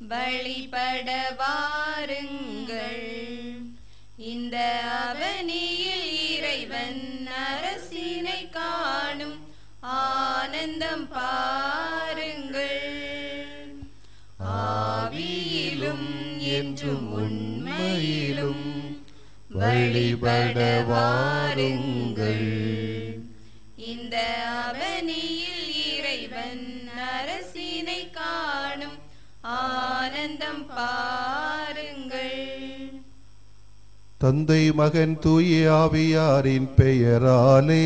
வழிபட வாருங்கள் இந்த அவனியில் இறைவன் அரசினை காணும் ஆனந்தம் பாருங்கள் ஆவியிலும் என்றும் உண்மையிலும் வழிபட வாருங்கள் இந்த அவனியில் இறைவன் அரசினை காணும் ஆனந்தம் பாருங்கள் தந்தை மகன் தூய ஆவியாரின் பெயராலே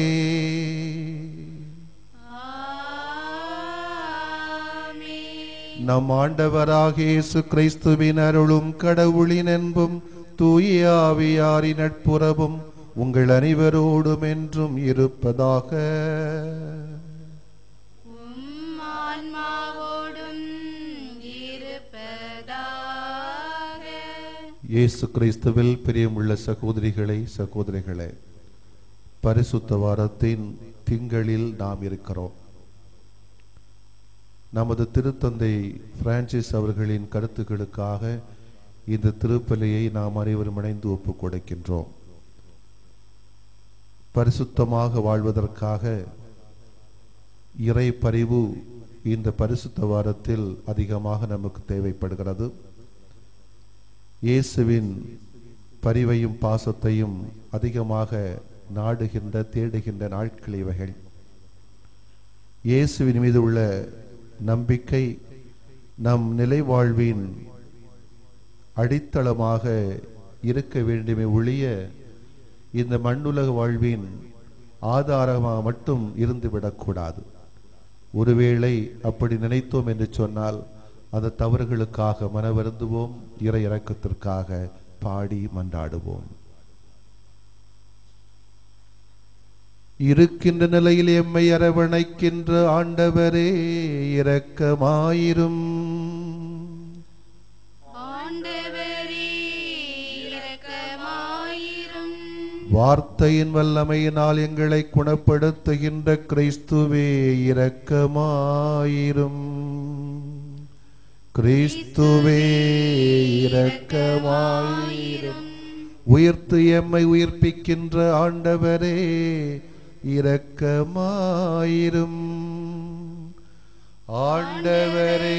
ஆமென். நம் ஆண்டவராக இயேசு கிறிஸ்துவின் அருளும் கடவுளின் அன்பும் தூய ஆவியாரின் நட்புறவும் உங்கள் அனைவரோடும் என்றும் இருப்பதாக உம் ஆன்மாவோடும் இருப்பதாக இயேசு கிறிஸ்துவில் பிரியமுள்ள சகோதரிகளை சகோதரிகளே பரிசுத்த வாரத்தின் திங்களில் நாம் இருக்கிறோம் நமது திருத்தந்தை பிரான்சிஸ் அவர்களின் கருத்துக்களுக்காக இந்த திருப்பலியை நாம் அனைவரும் இணைந்து ஒப்புக் கொடுக்கின்றோம் பரிசுத்தமாக வாழ்வதற்காக இறை பரிவு இந்த பரிசுத்த வாரத்தில் அதிகமாக நமக்கு தேவைப்படுகிறது இயேசுவின் பரிவையும் பாசத்தையும் அதிகமாக நாடுகின்ற தேடுகின்ற நாட்கள் இவைகள் இயேசுவின் மீது உள்ள நம்பிக்கை நம் நிலை வாழ்வின் அடித்தளமாக இருக்க வேண்டுமே ஒழிய இந்த மண்ணுலக வாழ்வின் ஆதாரமாக மட்டும் இருந்துவிடக்கூடாது ஒருவேளை அப்படி நினைத்தோம் என்று சொன்னால் அந்த தவறுகளுக்காக மனவருந்துவோம் இறை இறக்கத்திற்காக பாடி மன்றாடுவோம் இருக்கின்ற நிலையில் எம்மை அரவணைக்கின்ற ஆண்டவரே இரக்கமாயிரும் ஆண்டவரே இரக்கமாயிரும் வார்த்தையின் வல்லமையினால் எங்களை குணப்படுத்துகின்ற கிறிஸ்துவே இரக்கமாயிரும் கிறிஸ்துவே இரக்கமாயிரும் உயிர்த்து எம்மை உயிர்ப்பிக்கின்ற ஆண்டவரே இரக்கமாயிரும் ஆண்டவரே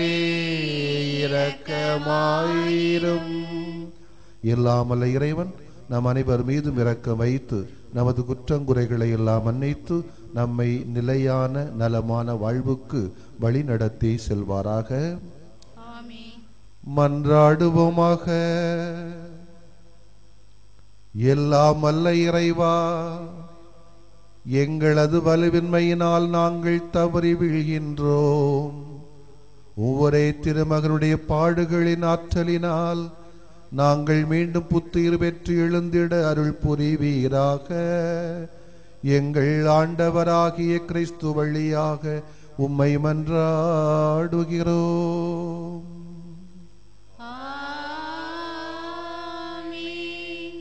இரக்கமாயிரும் இல்லாமல்ல இறைவன் நம் அனைவர் மீதும் இரக்கம் வைத்து நமது குற்றங்குறைகளை எல்லாம் மன்னித்து நம்மை நிலையான நலமான வாழ்வுக்கு வழிநடத்தி செல்வாராக ஆமென் மன்றாடுவோமாக எல்லாம் அல்ல இறைவா எங்களது வலுவின்மையினால் நாங்கள் தவறி வீழ்கின்றோம் ஒவ்வொரே திருமகனுடைய பாடுகளின் ஆற்றலினால் நாங்கள் மீண்டும் புத்துயிர் பெற்று எழுந்திட அருள் புரிவீராக எங்கள் ஆண்டவராகிய கிறிஸ்து வழியாக உம்மை மன்றாடுகிறோம் ஆமென்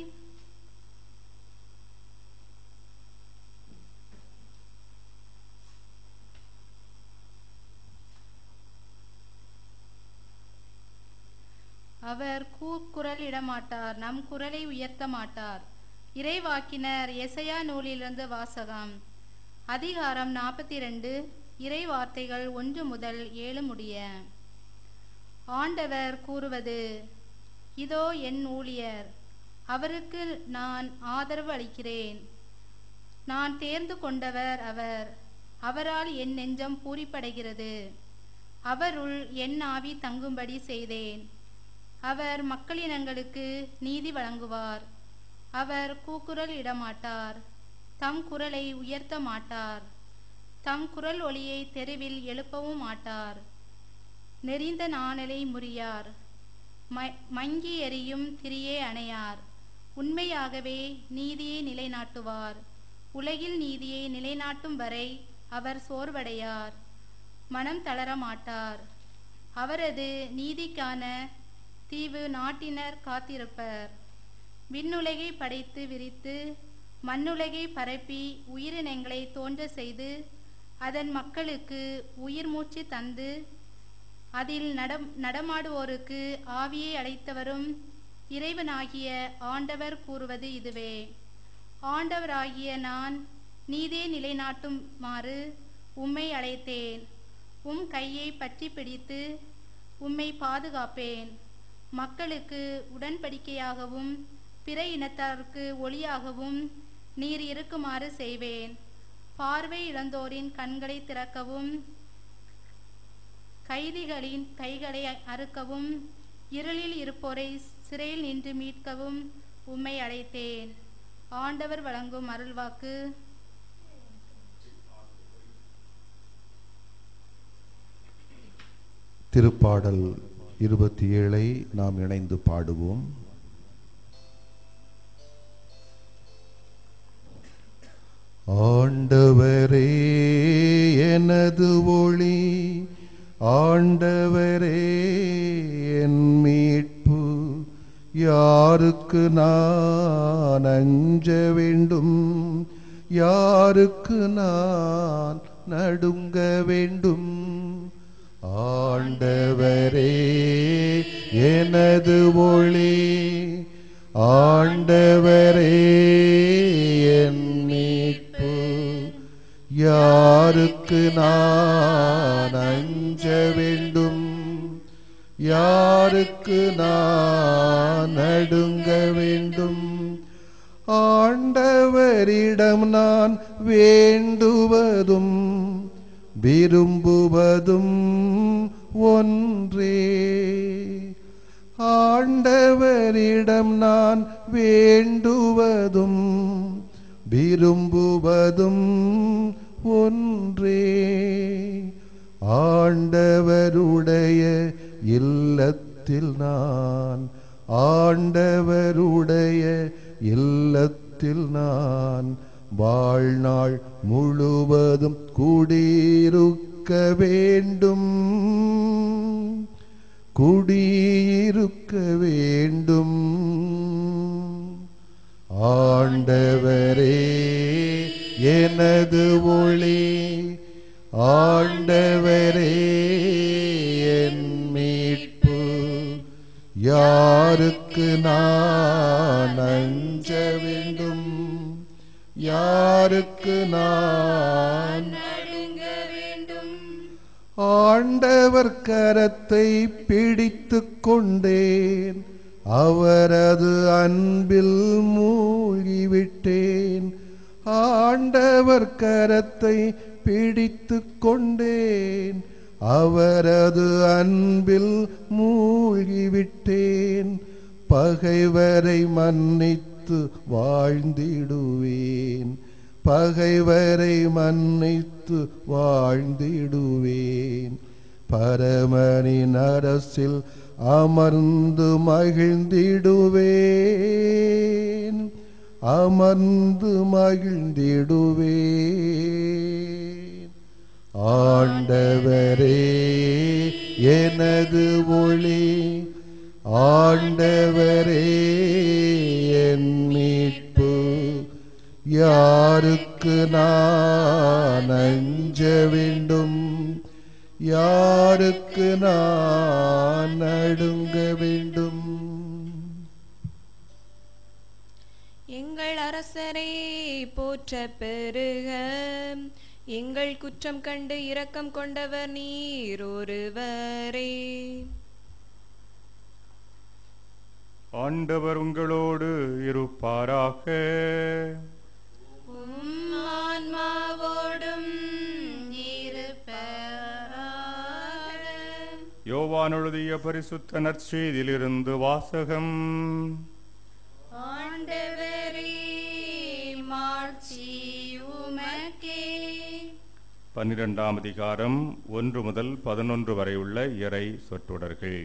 அவர் கூக்குரலிட மாட்டார் நம் குரலை உயர்த்த மாட்டார் இறைவாக்கினர் எசையா நூலிலிருந்து வாசகம் அதிகாரம் நாற்பத்தி ரெண்டு இறை வார்த்தைகள் ஒன்று முதல் ஏழு முடிய ஆண்டவர் கூறுவது இதோ என் ஊழியர் அவருக்கு நான் ஆதரவு அளிக்கிறேன் நான் தேர்ந்து கொண்டவர் அவர் அவரால் என் நெஞ்சம் பூரிப்படைகிறது அவருள் என் ஆவி தங்கும்படி செய்தேன் அவர் மக்களினங்களுக்கு நீதி வழங்குவார் அவர் கூக்குரல் இடமாட்டார் தம் குரலை உயர்த்த மாட்டார் தம் குரல் ஒளியை தெருவில் எழுப்பவும் மாட்டார் நெறிந்த நாணலை முறியார் ம- மங்கி எரியும் திரியே அணையார் உண்மையாகவே நீதியை நிலைநாட்டுவார் உலகில் நீதியை நிலைநாட்டும் வரை அவர் சோர்வடையார் மனம் தளர மாட்டார் அவரது நீதிக்கான தீவு நாட்டினர் காத்திருப்பர் விண்ணுலகை படைத்து விரித்து மண்ணுலகை பரப்பி உயிரினங்களை தோன்ற செய்து அதன் மக்களுக்கு உயிர் மூச்சு தந்து அதில் நடம் நடமாடுவோருக்கு ஆவியை அழைத்தவரும் இறைவனாகிய ஆண்டவர் கூறுவது இதுவே ஆண்டவராகிய நான் நீதே நிலைநாட்டுமாறு உம்மை அழைத்தேன் உம் கையை பற்றி பிடித்து உம்மை பாதுகாப்பேன் மக்களுக்கு உடன்படிக்கையாகவும் பிற இனத்தாருக்கு ஒளியாகவும் நீர் இருக்குமாறு செய்வேன் பார்வை இழந்தோரின் கண்களை திறக்கவும் கைதிகளின் கைகளை அறுக்கவும் இருளில் இருப்போரை சிறையில் நின்று மீட்கவும் உம்மை அழைத்தேன் ஆண்டவர் வழங்கும் அருள்வாக்கு திருப்பாடல் இருபத்தி ஏழை நாம் இணைந்து பாடுவோம் ஆண்டவரே எனது ஒளி ஆண்டவரே என் மீட்பு யாருக்கு நான் அஞ்ச வேண்டும் யாருக்கு நான் நடுங்க வேண்டும் ஆண்டவரே எனது ஒளி ஆண்டவரே என் மீட்பு யாருக்கு நான் அஞ்ச வேண்டும் யாருக்கு நான் நடுங்க வேண்டும் ஆண்டவரிடம் நான் வேண்டுவதும் விரும்புவதும் ஒன்றே ஆண்டவரிடம் நான் வேண்டுவதும் விரும்புவதும் ஒன்றே ஆண்டவருடைய இல்லத்தில் நான் ஆண்டவருடைய இல்லத்தில் நான் வாழ்நாள் முழுவதும் குடியிருக்க வேண்டும் குடியிருக்க வேண்டும் ஆண்டவரே எனது ஒளி ஆண்டவரே என் மீட்பு யாருக்கு நான் அஞ்ச வேண்டும் யாருக்கு நான் நடுங்க வேண்டும் ஆண்டவர் கரத்தை பிடித்துக் கொண்டேன் அவரது அன்பில் மூழ்கிவிட்டேன் ஆண்டவர் கரத்தை பிடித்துக் கொண்டேன் அவரது அன்பில் மூழ்கிவிட்டேன் பகைவரை மன்னித்து வாழ்ந்திடுவேன் பகைவரை மன்னித்து வாழ்ந்திடுவேன் பரமனின் அரசில் அமர்ந்து மகிழ்ந்திடுவேன் அமர்ந்து மகிழ்ந்திடுவேன் ஆண்டவரே எனது ஒளி ஆண்டவரே என் மீட்பு யாருக்கு நான் அஞ்ச வேண்டும் யாருக்கு நான் நடுங்க வேண்டும் எங்கள் அரசரை போற்ற பெருக எங்கள் குற்றம் கண்டு இரக்கம் கொண்டவர் நீர் ஒருவரே ஆண்டவர் உங்களோடு இருப்பாராக உம் ஆன்மாவோடும் இருப்பராக யோவான் எழுதிய பரிசுத்த நற்செய்தியிலிருந்து வாசகம் ஆண்டவரே மாட்சி உமக்கே பன்னிரெண்டாம் அதிகாரம் ஒன்று முதல் பதினொன்று வரை உள்ள இறை சொற்றொடர்கள்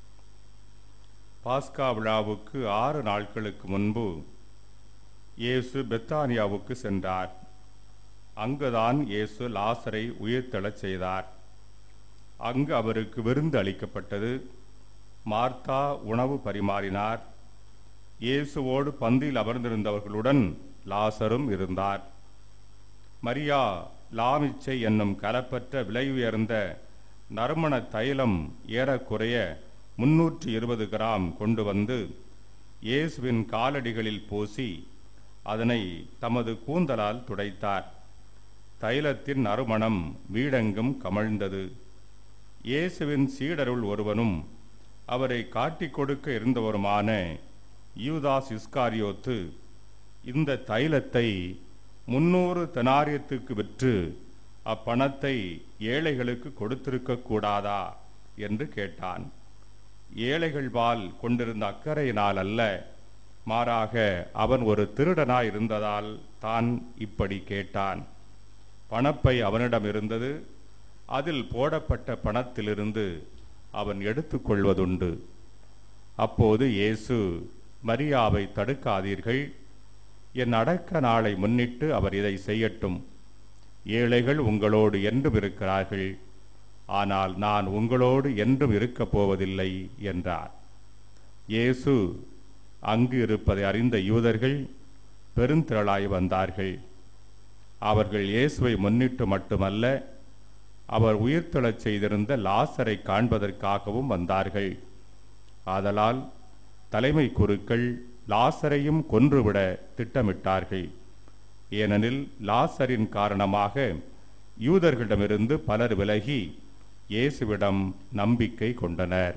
பாஸ்கா விழாவுக்கு ஆறு நாட்களுக்கு முன்பு இயேசு பெத்தானியாவுக்கு சென்றார் அங்குதான் இயேசு லாசரை உயிர்த்தெழச் செய்தார் அங்கு அவருக்கு விருந்து அளிக்கப்பட்டது மார்த்தா உணவு பரிமாறினார் இயேசுவோடு பந்தியில் அமர்ந்திருந்தவர்களுடன் லாசரும் இருந்தார் மரியா லாமிச்சை என்னும் கலப்பற்ற விலை உயர்ந்த நறுமண தைலம் ஏறக்குறைய முன்னூற்றி இருபது கிராம் கொண்டு வந்து இயேசுவின் காலடிகளில் பூசி அதனை தமது கூந்தலால் துடைத்தார் தைலத்தின் நறுமணம் வீடெங்கும் கமழ்ந்தது இயேசுவின் சீடருள் ஒருவனும் அவரை காட்டிக் கொடுக்க இருந்தவருமான யூதாஸ் இஸ்காரியோத்து இந்த தைலத்தை முன்னூறு தெனாரியத்துக்கு விற்று அப்பணத்தை ஏழைகளுக்கு கொடுத்திருக்க கூடாதா என்று கேட்டான் ஏழைகள் பால் கொண்டிருந்த அக்கறையினால் அல்ல மாறாக அவன் ஒரு திருடனாய் இருந்ததால் தான் இப்படி கேட்டான் பணப்பை அவனிடம் இருந்தது அதில் போடப்பட்ட பணத்திலிருந்து அவன் எடுத்துக்கொள்வதுண்டு அப்போது இயேசு மரியாவை தடுக்காதீர்கள் என் அடக்க நாளை முன்னிட்டு அவர் இதை செய்யட்டும் ஏழைகள் உங்களோடு என்றும் இருக்கிறார்கள் ஆனால் நான் உங்களோடு என்றும் இருக்கப் போவதில்லை என்றார் இயேசு அங்கு இருப்பதை அறிந்த யூதர்கள் பெருந்திரளாய் வந்தார்கள் அவர்கள் இயேசுவை முன்னிட்டு மட்டுமல்ல அவர் உயிர்த்தெழச் செய்திருந்த லாசரை காண்பதற்காகவும் வந்தார்கள் ஆதலால் தலைமை குருக்கள் லாசரையும் கொன்றுவிட திட்டமிட்டார்கள் ஏனெனில் லாசரின் காரணமாக யூதர்களிடமிருந்து பலர் விலகி இயேசுவிடம் நம்பிக்கை கொண்டனர்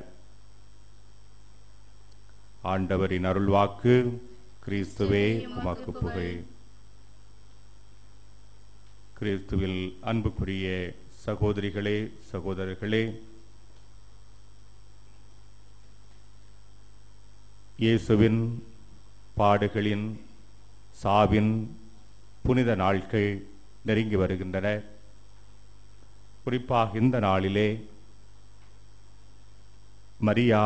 ஆண்டவரின் அருள்வாக்கு கிறிஸ்துவே உமக்கு புகழ் கிறிஸ்துவில் அன்புக்குரிய சகோதரிகளே சகோதரர்களே இயேசுவின் பாடுகளின் சாவின் புனித நாட்கள் நெருங்கி வருகின்றன குறிப்பாக இந்த நாளிலே மரியா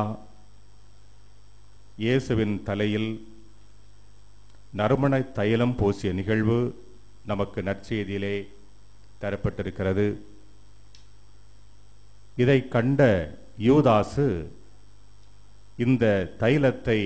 இயேசுவின் தலையில் நறுமண தைலம் பூசிய நிகழ்வு நமக்கு நற்செய்தியிலே தரப்பட்டிருக்கிறது இதை கண்ட யூதாசு இந்த தைலத்தை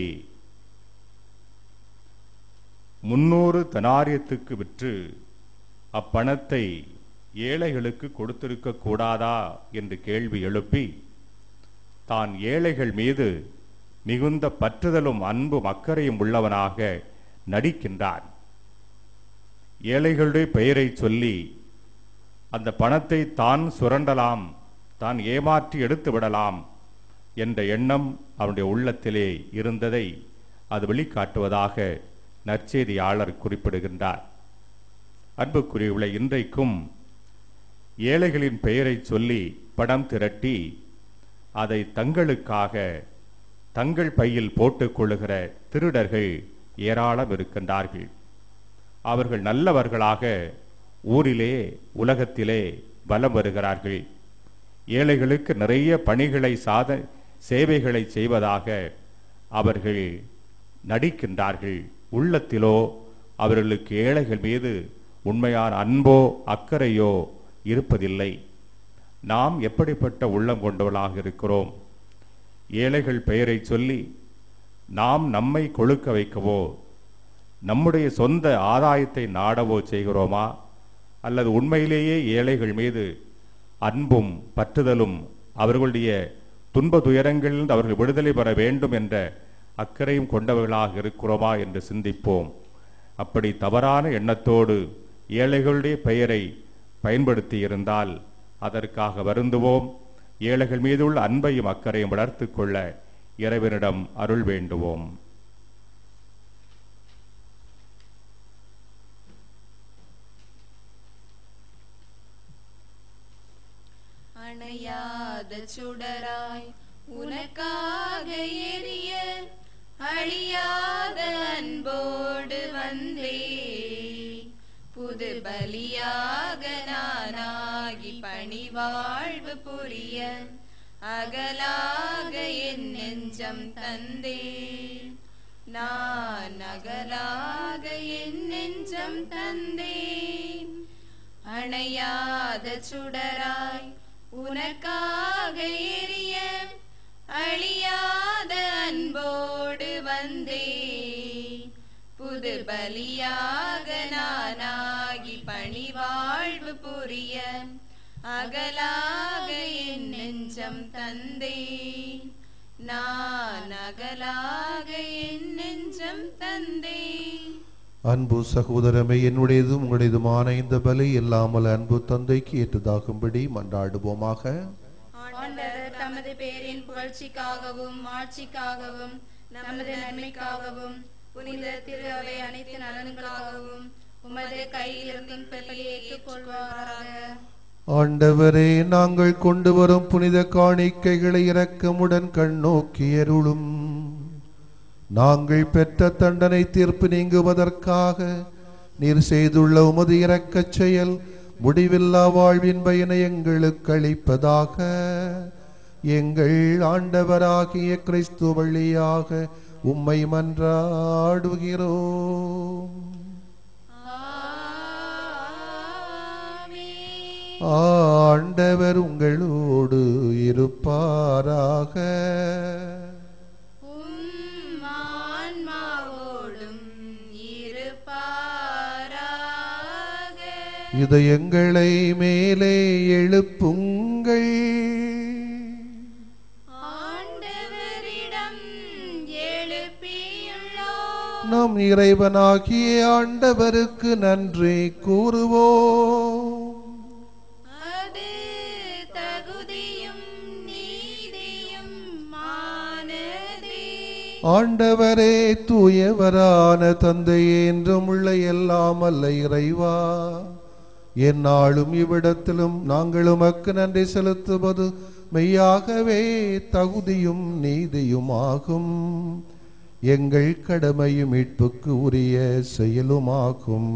முன்னூறு தனாரியத்துக்கு விற்று அப்பணத்தை ஏழைகளுக்கு கொடுத்திருக்க கூடாதா என்று கேள்வி எழுப்பி தான் ஏழைகள் மீது மிகுந்த பற்றுதலும் அன்பும் அக்கறையும் உள்ளவனாக நடிக்கின்றான் ஏழைகளுடைய பெயரை சொல்லி அந்த பணத்தை தான் சுரண்டலாம் தான் ஏமாற்றி எடுத்து விடலாம் என்ற எண்ணம் அவனுடைய உள்ளத்திலே இருந்ததை அது வெளிக்காட்டுவதாக நற்செய்தியாளர் குறிப்பிடுகின்றார் அன்புக்குரியவுள்ள இன்றைக்கும் ஏழைகளின் பெயரை சொல்லி பணம் திரட்டி அதை தங்களுக்காக தங்கள் பையில் போட்டுக் கொள்ளுகிற திருடர்கள் ஏராளம் இருக்கின்றார்கள் அவர்கள் நல்லவர்களாக ஊரிலே உலகத்திலே பலம் வருகிறார்கள் ஏழைகளுக்கு நிறைய பணிகளை சாத சேவைகளை செய்வதாக அவர்கள் நடிக்கின்றார்கள் உள்ளத்திலோ அவர்களுக்கு ஏழைகள் மீது உண்மையான அன்போ அக்கறையோ இருப்பதில்லை நாம் எப்படிப்பட்ட உள்ளம் கொண்டவர்களாக இருக்கிறோம் ஏழைகள் பெயரை சொல்லி நாம் நம்மை கொழுக்க வைக்கவோ நம்முடைய சொந்த ஆதாயத்தை நாடவோ செய்கிறோமா அல்லது உண்மையிலேயே ஏழைகள் மீது அன்பும் பற்றுதலும் அவர்களுடைய துன்ப துயரங்களில் அவர்கள் விடுதலை பெற வேண்டும் என்ற அக்கறையும் கொண்டவர்களாக இருக்கிறோமா என்று சிந்திப்போம் அப்படி தவறான எண்ணத்தோடு ஏழைகளுடைய பெயரை பயன்படுத்தி இருந்தால் அதற்காக வருந்துவோம் ஏழைகள் மீதுள்ள அன்பையும் அக்கறையும் வளர்த்து கொள்ள இறைவனிடம் அருள் வேண்டுவோம் அணையாத சுடராய் உனக்காக எரிய அழியாத அன்போடு வந்தே புது பலியாக நானாகி பணிவாழ்வு புரிய அகலாக என் நெஞ்சம் தந்தே நான் அகலாக என் நெஞ்சம் தந்தேன் அணையாத சுடராய் உனக்காக எரிய அழியாத அன்போடு வந்தே புது பலியாக நானாகி பணிவாழ்வு புரிய அகலாக என் நெஞ்சம் தந்தேன் நான் அகலாக என் நெஞ்சம் தந்தேன் அன்பு சகோதரமே என்னுடையதும் உங்களுடையதுமான இந்த பலி இல்லாமல் அன்பு தந்தைக்கு ஏற்றதாகும்படி மன்றாடுவோமாக ஆண்டவர் தமது பேரின் புகழ்ச்சிக்காகவும் ஆட்சிக்காகவும் நமது நன்மைக்காகவும் புனித திரு அவை அனைத்து நலன்களுக்காகவும் உமது கையில் இருந்தும் பலியை ஏற்றுக்கொள்வாராக ஆண்டவரே நாங்கள் கொண்டு வரும் புனித காணிக்கைகளை இரக்கமுடன் கண்ணோக்கி அருளும் நாங்கள் பெற்ற தண்டனை தீர்ப்பு நீங்குவதற்காக நீர் செய்துள்ள உமது இரக்கச் செயல் முடிவில்லா வாழ்வின் பயனை எங்களுக்கு அளிப்பதாக எங்கள் ஆண்டவராகிய கிறிஸ்து வழியாக உம்மை மன்றாடுகிறோம் ஆமென். ஆண்டவர் உங்களோடு இருப்பாராக உம் ஆன்மாவோடும் இருப்பாராக இதயங்களை மேலே எழுப்புங்கள் ஆண்டவரிடம் எழுப்பியுள்ளோம் நம் இறைவனாகிய ஆண்டவருக்கு நன்றி கூறுவோம் அது தகுதியும் நீதியும் மானதே ஆண்டவரே தூயவரான தந்தையே என்றும் உள்ள எல்லாம் அல்ல இறைவா எந்நாளும் இவ்விடத்திலும் நாங்கள் உமக்கு நன்றி செலுத்துவது மெய்யாகவே தகுதியும் நீதியுமாகும் எங்கள் கடமையும் மீட்புக்கு உரிய செயலுமாகும்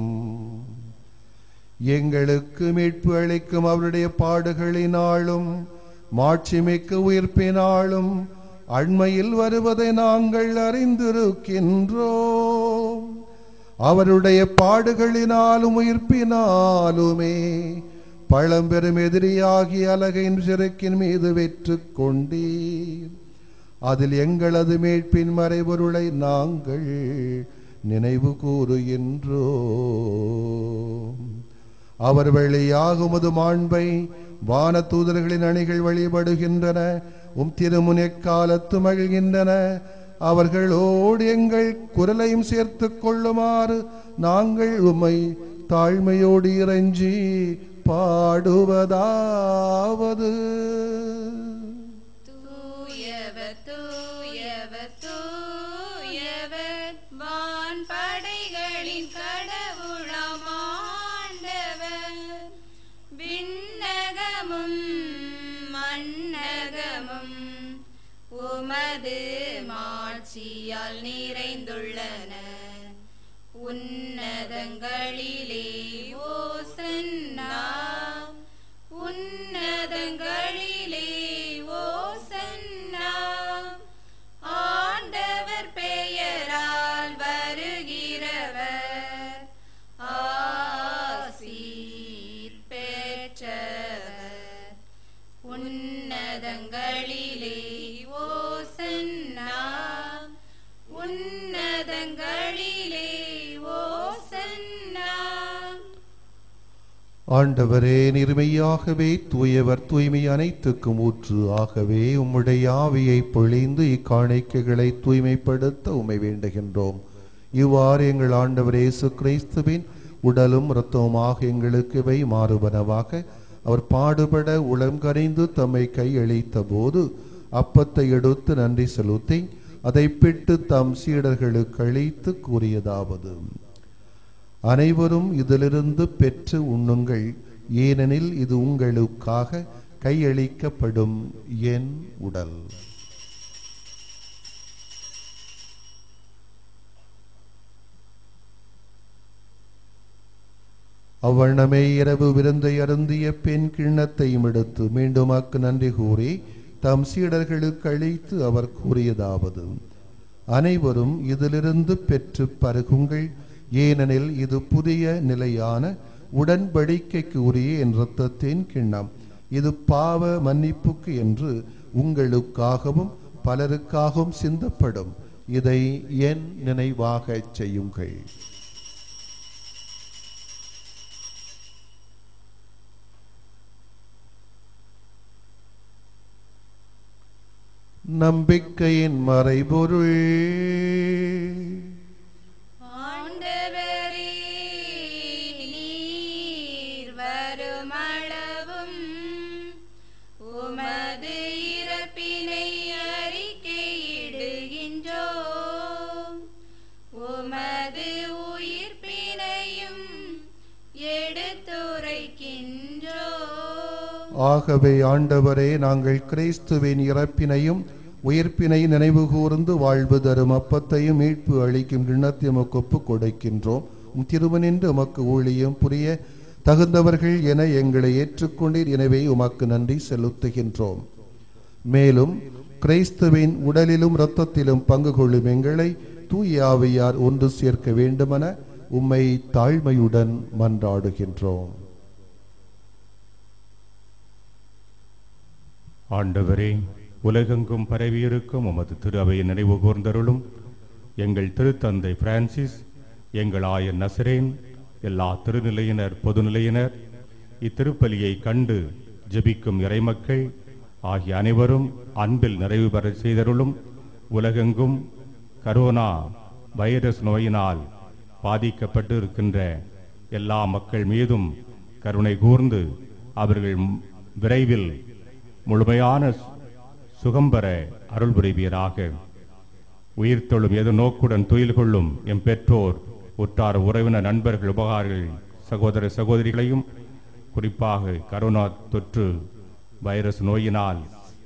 எங்களுக்கு மீட்பு அளிக்கும் அவருடைய பாடுகளினாலும் மாட்சிமிக்க உயிர்ப்பினாலும் அண்மையில் வருவதை நாங்கள் அறிந்திருக்கின்றோம் அவருடைய பாடுகளினாலும் உயிர்ப்பினாலுமே பழம்பெரும் எதிரியாகி அலகையின் சிறக்கின் மீது வெற்று கொண்டீர் அதில் எங்களது மீட்பின் மறைபொருளை நாங்கள் நினைவு கூறுகின்றோம் அவர் வழியாக உமது மாண்பை வான தூதர்களின் அணிகள் வழிபடுகின்றன உம் திருமுனைக் காலத்து மகிழ்கின்றன அவர்களோடு எங்கள் குரலையும் சேர்த்துக் கொள்ளுமாறு நாங்கள் உம்மை தாழ்மையோடு இறைஞ்சி பாடுவதாவது தூயவர் தூயவர் தூயவர் வான் படைகளின் கடவுளமாண்டவர் விண்ணகமும் மண்ணகமும் உமது மாட்சியால் நிறைந்துள்ளன உன்னதங்களிலே ஓசன்னா உன்னதங்களிலே ஓசன்னா ஆண்டவர் பெயரால் வருகிறவர் ஆசீர் பெற்றவர் உன்னதங்களிலே ஓசன்னா உன்னதங்களிலே ஓசன்னா ஆண்டவரே நிர்மையாகவே தூயவர் தூய்மை அனைத்துக்கும் ஊற்று ஆகவே உம்முடைய ஆவியை பொழிந்து இக்காணிக்கைகளை தூய்மைப்படுத்த உமை வேண்டுகின்றோம் இவ்வாறு எங்கள் ஆண்டவர் இயேசு கிறிஸ்துவின் உடலும் இரத்தமுமாக எங்களுக்கு இவை மாறுபனவாக அவர் பாடுபட உளம் கரைந்து தம்மை கையளித்த போது அப்பத்தை எடுத்து நன்றி செலுத்தி அதை பிட்டு தம் சீடர்களுக்கு அளித்து கூறியதாவது அனைவரும் இதிலிருந்து பெற்று உண்ணுங்கள் ஏனெனில் இது உங்களுக்காக கையளிக்கப்படும் என் உடல் அவ்வண்ணமே இரவு விருந்தை அருந்திய பெண் கிண்ணத்தையும் எடுத்து மீண்டும் அக்கு நன்றி கூறி தம் சீடர்களுக்கு அளித்து அவர் கூறியதாவது அனைவரும் இதிலிருந்து பெற்று பருகுங்கள் ஏனெனில் இது புதிய நிலையான உடன்படிக்கைக்கு உரிய என் இரத்தத்தின் கிண்ணம் இது பாவ மன்னிப்புக்கு என்று உங்களுக்காகவும் பலருக்காகவும் சிந்தப்படும் இதை என் நினைவாக செய்யுங்கள் நம்பிக்கையின் மறைபொருள் ஆண்டவரே நீர் வருமளவும் உமது இறப்பினை அறிக்கையிடுகின்றோம் உமது உயிர்ப்பினையும் எடுத்துரைக்கின்றோம் ஆகவே ஆண்டவரே நாங்கள் கிறிஸ்துவின் இறப்பினையும் உயிர்ப்பினை நினைவு கூர்ந்து வாழ்வு தரும் அப்பத்தையும் மீட்பு அளிக்கும் கிண்ணத்தை உமக்கு ஒப்புக் கொடுக்கின்றோம் உம் திருமணின்று உமக்கு ஊழியம் புரிய தகுந்தவர்கள் என எங்களை ஏற்றுக்கொண்டீர் எனவே உமக்கு நன்றி செலுத்துகின்றோம் மேலும் கிறிஸ்துவின் உடலிலும் இரத்தத்திலும் பங்கு கொள்ளும் எங்களை தூய ஆவியார் ஒன்று சேர்க்க வேண்டுமென உம்மை தாழ்மையுடன் மன்றாடுகின்றோம் ஆண்டவரே உலகெங்கும் பரவியிருக்கும் உமது திரு அவையை நினைவு கூர்ந்தருளும் எங்கள் திருத்தந்தை பிரான்சிஸ் எங்கள் ஆயர் நசரேன் எல்லா திருநிலையினர் பொதுநிலையினர் இத்திருப்பலியை கண்டு ஜெபிக்கும் இறைமக்கள் ஆகிய அனைவரும் அன்பில் நிறைவு பெற செய்தருளும் உலகெங்கும் கரோனா வைரஸ் நோயினால் பாதிக்கப்பட்டு இருக்கின்ற எல்லா மக்கள் மீதும் கருணை கூர்ந்து அவர்கள் விரைவில் முழுமையான சு- சுகம் பெற அருள் புரிவீராக உயிர்த்தொழும் எது நோக்குடன் துயில் கொள்ளும் எம் பெற்றோர் உற்றார் உறவினர் நண்பர்கள் உபகாரிகள் சகோதர சகோதரிகளையும் குறிப்பாக கரோனா தொற்று வைரஸ் நோயினால்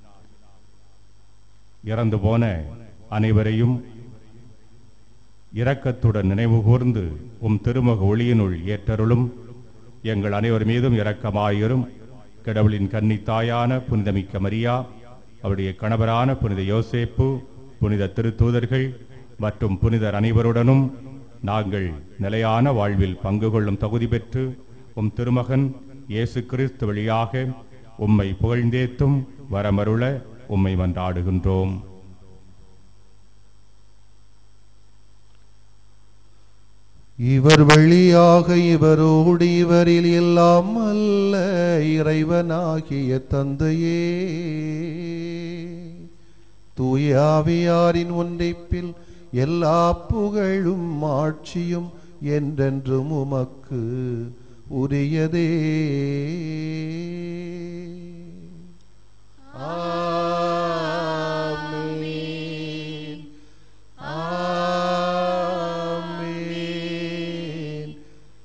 இறந்து போன அனைவரையும் இரக்கத்துடன் நினைவு கூர்ந்து உம் திருமுக ஒளியினுள் ஏற்றருளும் எங்கள் அனைவர் மீதும் இரக்கமாயிரும் கடவுளின் கன்னி தாயான புனிதமிக்க மரியா அவருடைய கணவரான புனித யோசேப்பு புனித திருத்தூதர்கள் மற்றும் புனிதர் அனைவருடனும் நாங்கள் நிலையான வாழ்வில் பங்கு கொள்ளும் தகுதி பெற்று உம் திருமகன் இயேசு கிறிஸ்து வழியாக உம்மை புகழ்ந்தேத்தும் வரமருள உம்மை மன்றாடுகின்றோம் இவர் வழியாக இவரோடு இவரில் எல்லாம் அல்ல இறைவனாகிய தந்தையே தூய ஆவியாரின் ஒன்றைப்பில் எல்லா புகழும் ஆட்சியும் என்றென்றும் உமக்கு உரியதே ஆமென் ஆமென்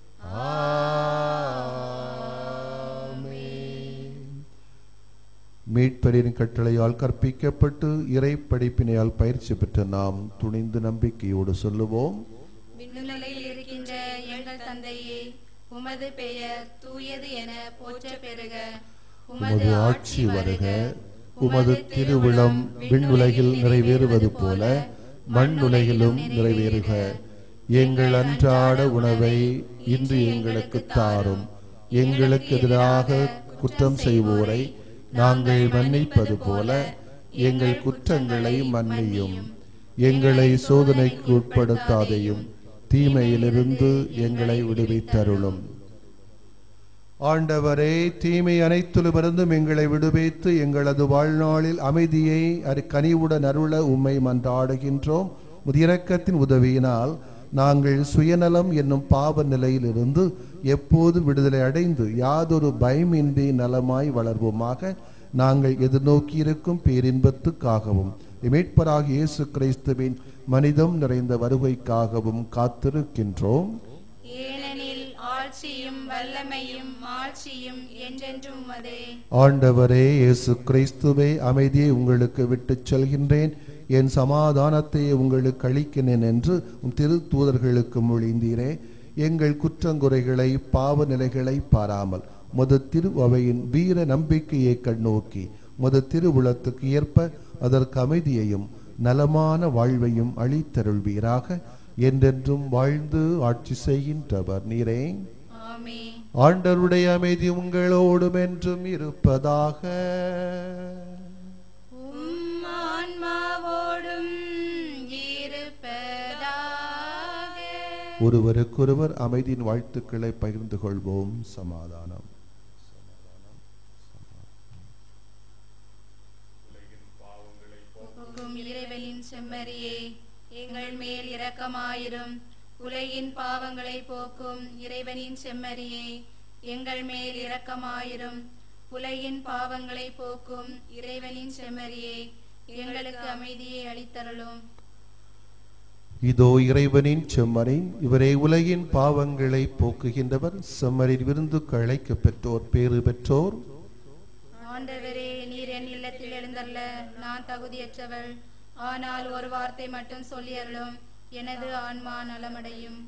ஆமென் மீட்பரின் கட்டளையால் கற்பிக்கப்பட்டு இறை படிப்பினையால் பயிற்சி பெற்ற நாம் துணிந்து நம்பிக்கையோடு சொல்லுவோம் விண்ணுலகில் இருக்கின்ற எங்கள் தந்தையே உமது பெயர் தூயது என போற்ற பெறுக உமது ஆட்சி வருக உமது திருவிழம் விண்ணுலகில் நிறைவேறுவது போல மண்ணுலகிலும் நிறைவேறுக எங்கள் அன்றாட உணவை இன்று எங்களுக்கு தாரும் எங்களுக்கு எதிராக குற்றம் செய்வோரை நாங்கள் மன்னிப்பது போல எங்கள் குற்றங்களை மன்னியும் எங்களை சோதனைக்கு உட்படுத்தாதையும் தீமையிலிருந்து எங்களை விடுவித்தருளும் ஆண்டவரே தீமை அனைத்திலுமிருந்தும் எங்களை விடுவித்து எங்களது வாழ்நாளில் அமைதியை அரு கனிவுடன் அருள உம்மை மன்றாடுகின்றோம் உமது இரக்கத்தின் உதவியினால் நாங்கள் சுயநலம் என்னும் பாவ நிலையிலிருந்து எப்போது விடுதலை அடைந்து யாதொரு பயமின்றி நலமாய் வளர்வோமாக நாங்கள் எதிர்நோக்கியிருக்கும் பேரின்பத்துக்காகவும் மீட்பராக இயேசு கிறிஸ்துவின் மனிதம் நிறைந்த வருகைக்காகவும் காத்திருக்கின்றோம் ஏனெனில் ஆட்சியும் வல்லமையும் ஆட்சியும் என்றென்றும் உமதே ஆண்டவரே இயேசு கிறிஸ்துவே அமைதியை உங்களுக்கு விட்டுச் செல்கின்றேன் என் சமாதானத்தை உங்களுக்கு அளிக்கிறேன் என்று உம் திரு தூதர்களுக்கு மொழிந்தீரே எங்கள் குற்றங்குறைகளை பாவ நிலைகளை பாராமல் முத திரு அவையின் வீர நம்பிக்கையை கண்ணோக்கி முத திருவுளத்துக்கு ஏற்ப அதற்கு அமைதியையும் நலமான வாழ்வையும் அளித்தருள்வீராக என்றென்றும் வாழ்ந்து ஆட்சி செய்கின்றவர் நீரே ஆமே ஆண்டவருடைய அமைதி உங்களோடும் என்றும் இருப்பதாக உம் ஆன்மாவோடும் இருப்பதாக ஒருவருக்கொருவர் அமைதியின் வாழ்த்துக்களை பகிர்ந்து கொள்வோம் சமாதானம் செம்மறியே எங்கள் மேல் இரக்கமாயிரும் உலகின் பாவங்களை போக்கும் இறைவனின் செம்மறியே எங்கள் மேல் இரக்கமாயிரும் உலகின் பாவங்களை போக்கும் இறைவனின் செம்மறியே எங்களுக்கு அமைதியை அளித்தருளும் இதோ இறைவனின் செம்மறை இவரே உலகின் பாவங்களை போக்குகின்றவர் செம்மரில் விருந்துக்கு அழைக்க பெற்றோர் பேறு பெற்றோர் ஆண்டவரே நீர் என் இல்லத்தில் எழுந்தல்ல நான் தகுதியற்றவள் ஆனால் ஒரு வார்த்தை மட்டும் சொல்லி அருளும் எனது ஆன்மா நலமடையும்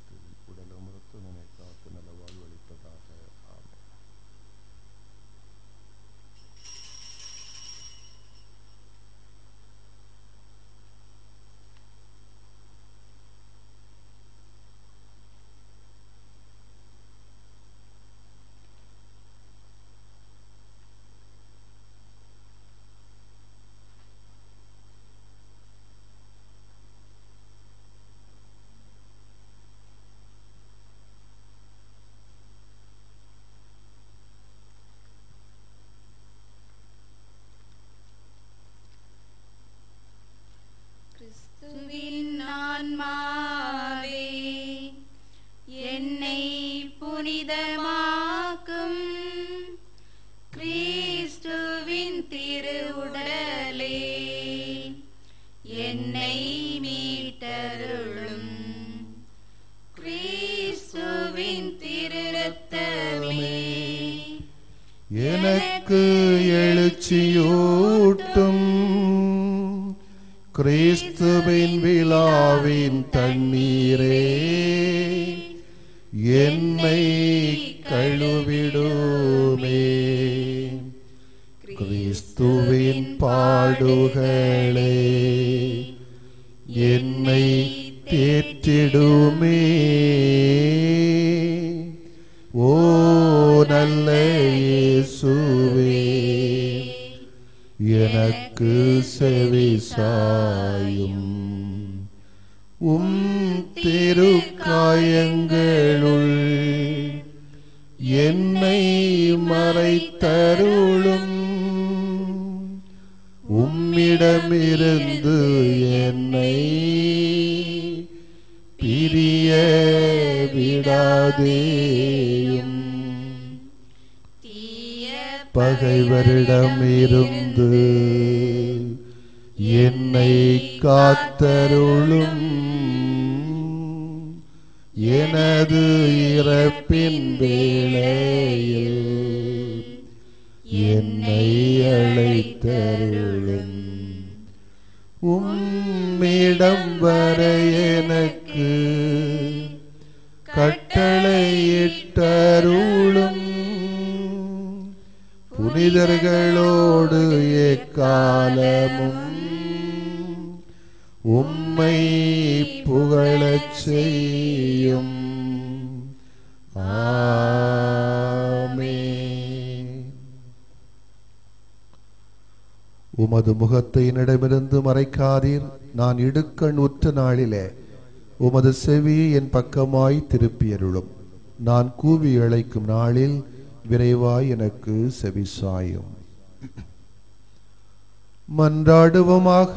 கிறிஸ்துவின் ஆன்மாவே என்னை புனிதமாக்கும் கிறிஸ்துவின் திருவுடலே என்னை மீட்டருளும் கிறிஸ்துவின் திருரத்தமே எனக்கு எழுச்சியூட்டும் கிறிஸ்துவின் விழாவின் தண்ணீரே என்னை கழுவிடுமே கிறிஸ்துவின் பாடுகளே என்னை தேற்றிடுமே ஓ நல்ல இயேசுவே எனக்கு செவி சாயும் உம் திருக்காயங்களுள் என்னை மறைத்தருளும் உம்மிடமிருந்து என்னை பிரிய விடாதேயும் தீய பகைவரிடமிருந்து என்னை காத்தருளும் எனது இறப்பின் வேளையில் என்னை அழைத்தருளும் உம்மிடம் வர எனக்கு கட்டளையிட்டருளும் புனிதர்களோடு எக்காலமும் உம்மை புகழச் செய்யும் ஆமென். உமது முகத்தை என்னிடமிருந்து மறைக்காதீர் நான் இடுக்கண் உற்ற நாளிலே உமது செவி என் பக்கமாய் திருப்பியருளும் நான் கூவி அழைக்கும் நாளில் விரைவாய் எனக்கு செவி சாயும் மன்றாடுவோமாக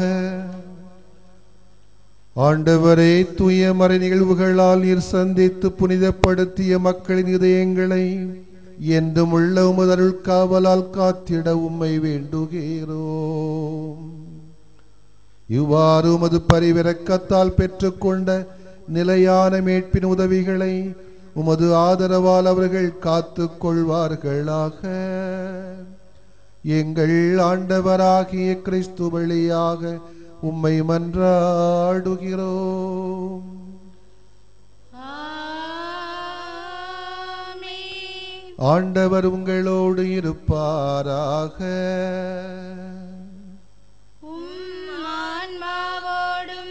ஆண்டவரே தூய மறை நிகழ்வுகளால் நீர் சந்தித்து புனிதப்படுத்திய மக்களின் இதயங்களை என்றும் உள்ள உமது அருள் காவலால் காத்திட உம்மை வேண்டுகிறோம் இவ்வாறு உமது பரிவிரக்கத்தால் பெற்றுக்கொண்ட நிலையான மீட்பின் உதவிகளை உமது ஆதரவால் அவர்கள் காத்துக் கொள்வார்களாக எங்கள் ஆண்டவராகிய கிறிஸ்து வழியாக உம்மை மன்றாடுகிறோம் ஆமென். ஆண்டவர் உங்களோடு இருப்பாராக உம் ஆன்மாவோடும்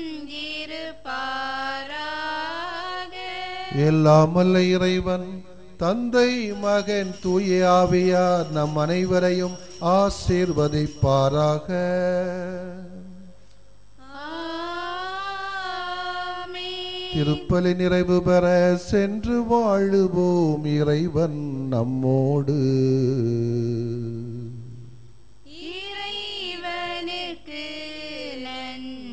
இருப்பாராக எல்லாம் வல்ல இறைவன் தந்தை மகன் தூய ஆவியார் நம் அனைவரையும் ஆசீர்வதிப்பாராக ஆமென். திருப்பலி நிறைவு பெற சென்று வாழுவோம் இறைவன் நம்மோடு இறைவனுக்கு நன்றி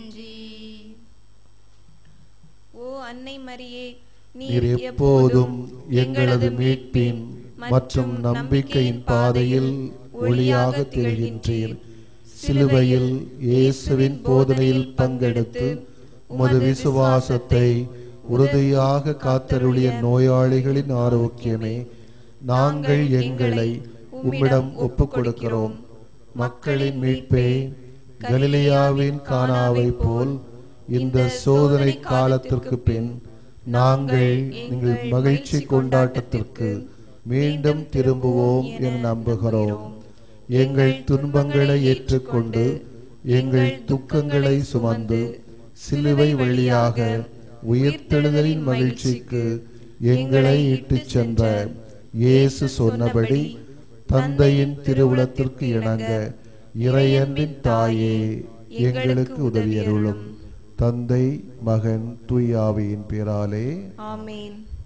அன்னை மரியே நீர் எப்போதும் எங்களது மீட்பின் மற்றும் நம்பிக்கையின் பாதையில் ஒளியாக திகழ்கின்றீர் சிலுவையில் இயேசுவின் போதனையில் பங்கெடுத்து உமது விசுவாசத்தை உறுதியாக காத்தருளிய நோயாளிகளின் ஆரோக்கியமே நாங்கள் எங்களை உம்மிடம் ஒப்புக் கொடுக்கிறோம் மக்களின் மீட்பே கலிலியாவின் கானாவை போல் இந்த சோதனை காலத்திற்கு பின் நாங்கள் எங்கள் மகிழ்ச்சி கொண்டாட்டத்திற்கு மீண்டும் திரும்புவோம் என நம்புகிறோம் எங்கள் துன்பங்களை ஏற்றுக்கொண்டு எங்கள் துக்கங்களை சுமந்து சிலுவை வழியாக உயிர்த்தெழுதலின் மகிழ்ச்சிக்கு எங்களை இட்டுச் சென்ற இயேசு சொன்னபடி தந்தையின் திருவுளத்திற்கு இணங்க இறையன்பின் தாயே எங்களுக்கு உதவியருளும் தந்தை மகன் தூயாவியின் பேராலே ஆமேன்